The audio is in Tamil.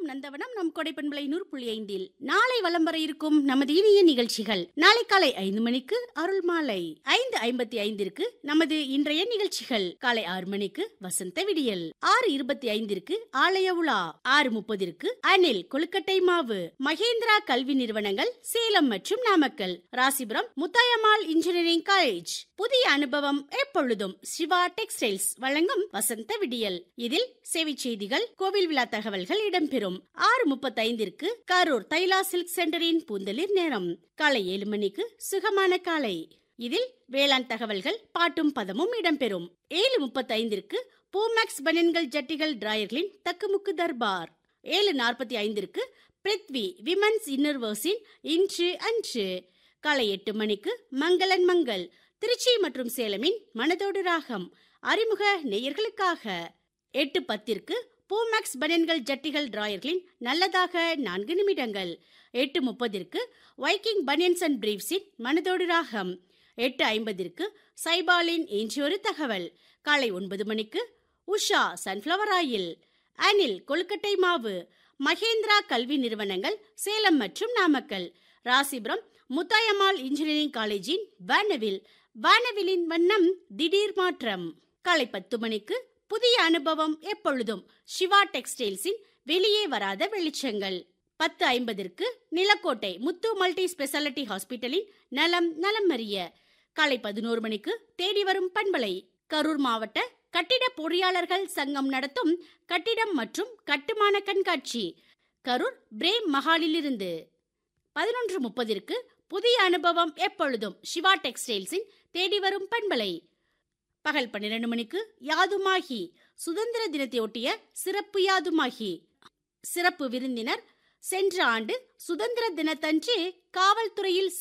நந்தவனம் நம் கொடைப்பண்பலை நூறு புள்ளி ஐந்தில் நாளை வலம் வர இருக்கும் நமது இனிய நிகழ்ச்சிகள் நாளை காலை ஐந்து மணிக்கு அருள் மாலை ஐந்து ஐம்பத்தி ஐந்திற்கு நமது இன்றைய நிகழ்ச்சிகள் காலை ஆறு மணிக்கு வசந்த விடியல் ஆறு இருபத்தி ஐந்திற்கு ஆலய உலா ஆறு முப்பதிற்கு அனில் கொழுக்கட்டை மாவு மகேந்திரா கல்வி நிறுவனங்கள் சேலம் மற்றும் நாமக்கல் ராசிபுரம் முத்தாயம்மாள் இன்ஜினியரிங் காலேஜ் புதிய அனுபவம் எப்பொழுதும் சிவா டெக்ஸ்டைல்ஸ் வழங்கும் வசந்த விடியல் இதில் சேவை செய்திகள் கோவில் விழா தகவல்கள் இடம்பெறும் ஆறு முப்பத்தைந்திற்கு கரூர் தைலா சில்க் சென்டரின் பூந்தளிர் நேரம் காலை ஏழு மணிக்கு சுகமான காலை இதில் வேளாண் தகவல்கள் பாட்டும் பதமும் இடம்பெறும் ஏழு முப்பத்தைந்திற்கு பூமேக்ஸ் பனியன்கள் ஜட்டிகள் டிராயர்களின் தக்குமுக்கு தர்பார் ஏழு நாற்பத்தி ஐந்திற்கு பிரித்வி விமன்ஸ் இன்னர்வர்ஸின் இன்று அன்று காலை எட்டு மணிக்கு மங்களன் மங்கள் திருச்சி மற்றும் சேலமின் மனதோடு ராகம் அறிமுக நேயர்களுக்காக எட்டு பத்திற்கு பூமேக்ஸ் பனியன்கள் ஜட்டிகள் டிராயர்களின் நல்லதாக நான்கு நிமிடங்கள் எட்டு முப்பதிற்கு வைக்கிங் பனியன்ஸ் அண்ட் பிரீவ்ஸின் மனதோடு ராகம் எட்டு ஐம்பதிற்கு சைபாலின் இன்றொரு தகவல் காலை ஒன்பது மணிக்கு உஷா சன்ஃப்ளவர் ஆயில் அனில் கொழுக்கட்டை மாவு மகேந்திரா கல்வி நிறுவனங்கள் சேலம் மற்றும் நாமக்கல் ராசிபுரம் முத்தாயம்மாள் இன்ஜினியரிங் காலேஜின் வானவில் வானவிலின் வண்ணம் திடீர் மாற்றம் காலை பத்து மணிக்கு புதிய அனுபவம் எப்பொழுதும் சிவா டெக்ஸ்டைல்ஸின் வெளியே வராத வெளிச்சங்கள் பத்து ஐம்பதிற்கு நிலக்கோட்டை முத்து மல்டி ஸ்பெஷாலிட்டி ஹாஸ்பிட்டலின் நலம் நலம் அறிய காலை பதினோரு மணிக்கு தேடி வரும் பண்பலை கரூர் மாவட்ட கட்டிட பொறியாளர்கள் சங்கம் நடத்தும் கட்டிடம் மற்றும் கட்டுமான கண்காட்சி கரூர் பிரேம் மஹாலிலிருந்து பதினொன்று முப்பதிற்கு புதிய அனுபவம் எப்பொழுதும் சிவா டெக்ஸ்டைல்ஸின் தேடி வரும் பண்பலை பகல் பன்னிரண்டு மணிக்கு யாதுமாகி சுதந்திர தினத்தையொட்டிய சிறப்பு யாதுமாகி சிறப்பு விருந்தினர் சென்ற ஆண்டு சுதந்திர தினத்தன்று காவல்துறையில்